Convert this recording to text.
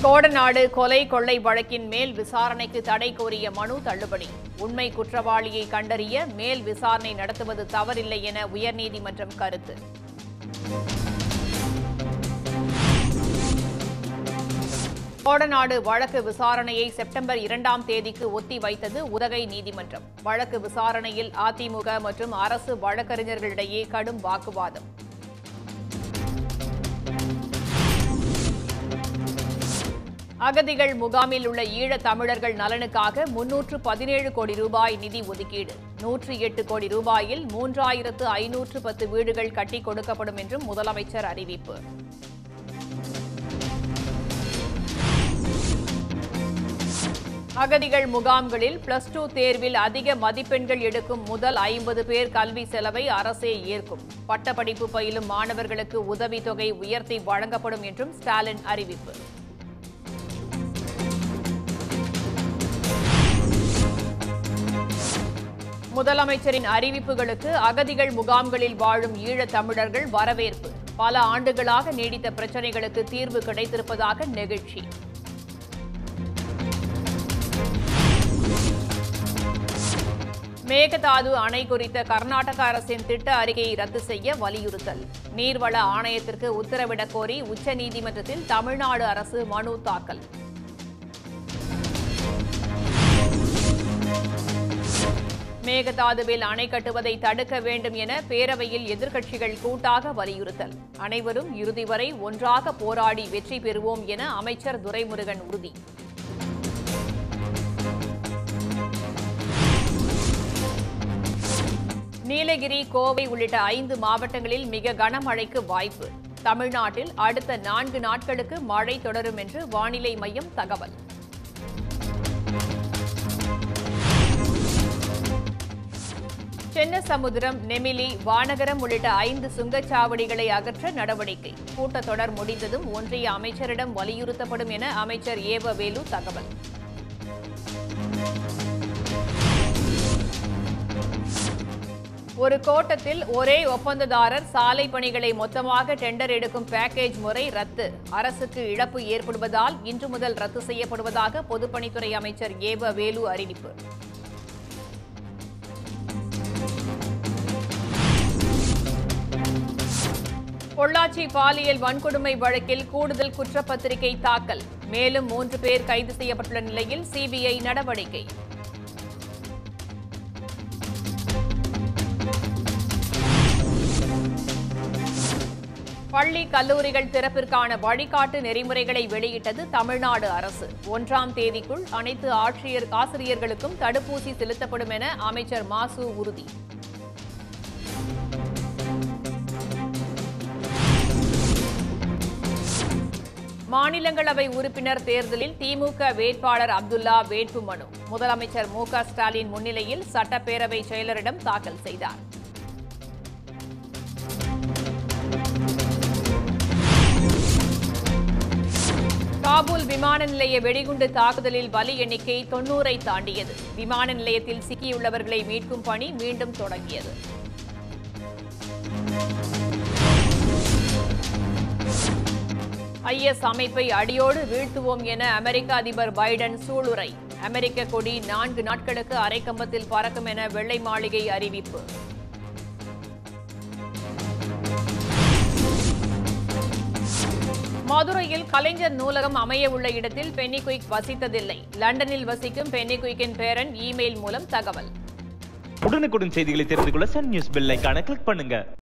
கோடநாடு கொலை கொள்ளை வழக்கின் மேல் விசாரணைக்கு தடை கோரிய மனு தள்ளுபடி உண்மை குற்றவாளியை கண்டறிய மேல் விசாரணை நடத்துவது தவறில்லை என உயர்நீதிமன்றம் கருத்து கோடநாடு வழக்கு விசாரணையை செப்டம்பர் இரண்டாம் தேதிக்கு ஒத்தி வைத்தது உதகை நீதிமன்றம் வழக்கு விசாரணையில் அதிமுக மற்றும் அரசு வழக்கறிஞர்களிடையே கடும் வாக்குவாதம் அகதிகள் முகாமில் உள்ள ஈழத் தமிழர்கள் நலனுக்காக முன்னூற்று பதினேழு கோடி ரூபாய் நிதி ஒதுக்கீடு நூற்றி எட்டு கோடி ரூபாயில் மூன்றாயிரத்து ஐநூற்று பத்து வீடுகள் கட்டிக் கொடுக்கப்படும் என்றும் முதலமைச்சர் அறிவிப்பு அகதிகள் முகாம்களில் பிளஸ் டூ தேர்வில் அதிக மதிப்பெண்கள் எடுக்கும் முதல் ஐம்பது பேர் கல்வி செலவை அரசே ஏற்கும் பட்டப்படிப்பு பயிலும் மாணவர்களுக்கு உதவித்தொகை உயர்த்தி வழங்கப்படும் என்றும் ஸ்டாலின் அறிவிப்பு முதலமைச்சரின் அறிவிப்புகளுக்கு அகதிகள் முகாம்களில் வாழும் ஈழத் தமிழர்கள் வரவேற்பு பல ஆண்டுகளாக நீடித்த பிரச்சினைகளுக்கு தீர்வு கிடைத்திருப்பதாக நெகிழ்ச்சி மேகதாது அணை குறித்த கர்நாடக அரசின் திட்ட அறிக்கையை ரத்து செய்ய வலியுறுத்தல் நீர்வள ஆணையத்திற்கு உத்தரவிடக் கோரி உச்சநீதிமன்றத்தில் தமிழ்நாடு அரசு மனு தாக்கல் மேகதாதுவில் அணை கட்டுவதை தடுக்க வேண்டும் என பேரவையில் எதிர்க்கட்சிகள் கூட்டாக வலியுறுத்தல் அனைவரும் இறுதி வரை ஒன்றாக போராடி வெற்றி பெறுவோம் என அமைச்சர் துரைமுருகன் உறுதி நீலகிரி கோவை உள்ளிட்ட ஐந்து மாவட்டங்களில் மிக கனமழைக்கு வாய்ப்பு தமிழ்நாட்டில் அடுத்த நான்கு நாட்களுக்கு மழை தொடரும் என்று வானிலை மையம் தகவல் சென்னசமுத்திரம் நெமிலி வானகரம் உள்ளிட்ட ஐந்து சுங்கச்சாவடிகளை அகற்ற நடவடிக்கை கூட்டத்தொடர் முடிந்ததும் ஒன்றிய அமைச்சரிடம் வலியுறுத்தப்படும் என அமைச்சர் ஏவ வேலு தகவல் ஒரு கோட்டத்தில் ஒரே ஒப்பந்ததாரர் சாலை பணிகளை மொத்தமாக டெண்டர் எடுக்கும் பேக்கேஜ் முறை ரத்து அரசுக்கு இழப்பு ஏற்படுவதால் இன்று முதல் ரத்து செய்யப்படுவதாக பொதுப்பணித்துறை அமைச்சர் ஏவ வேலு அறிவிப்பு பொள்ளாச்சி பாலியல் வன்கொடுமை வழக்கில் கூடுதல் குற்றப்பத்திரிகை தாக்கல் மேலும் மூன்று பேர் கைது செய்யப்பட்டுள்ள நிலையில் சிபிஐ நடவடிக்கை பள்ளி கல்லூரிகள் திறப்பிற்கான வழிகாட்டு நெறிமுறைகளை வெளியிட்டது தமிழ்நாடு அரசு ஒன்றாம் தேதிக்குள் அனைத்து ஆட்சியர் ஆசிரியர்களுக்கும் தடுப்பூசி செலுத்தப்படும் என அமைச்சர் மாசு உறுதி மாநிலங்களவை உறுப்பினர் தேர்தலில் திமுக வேட்பாளர் அப்துல்லா வேட்புமனு முதலமைச்சர் மு க ஸ்டாலின் முன்னிலையில் சட்டப்பேரவை செயலரிடம் தாக்கல் செய்தார் காபூல் விமான நிலைய வெடிகுண்டு தாக்குதலில் பலி எண்ணிக்கை தொன்னூரை தாண்டியது விமான நிலையத்தில் சிக்கியுள்ளவர்களை மீட்கும் பணி மீண்டும் தொடங்கியது ஐஎஸ் அமைப்பை அடியோடு வீழ்த்துவோம் என அமெரிக்க அதிபர் பைடன் சூளுரை அமெரிக்க கொடி நான்கு நாட்களுக்கு அரைக்கம்பத்தில் பறக்கும் என வெள்ளை மாளிகை அறிவிப்பு மதுரையில் கலைஞர் நூலகம் அமைய உள்ள இடத்தில் பென்னிகுயிக் வசித்ததில்லை லண்டனில் வசிக்கும் பென்னிகுயிக்கின் பேரன் இமெயில் மூலம் தகவல் உடனுக்குடன் செய்திகளை தெரிந்து கொள்ள சன் நியூஸ் பெல் ஐகானை கிளிக் பண்ணுங்க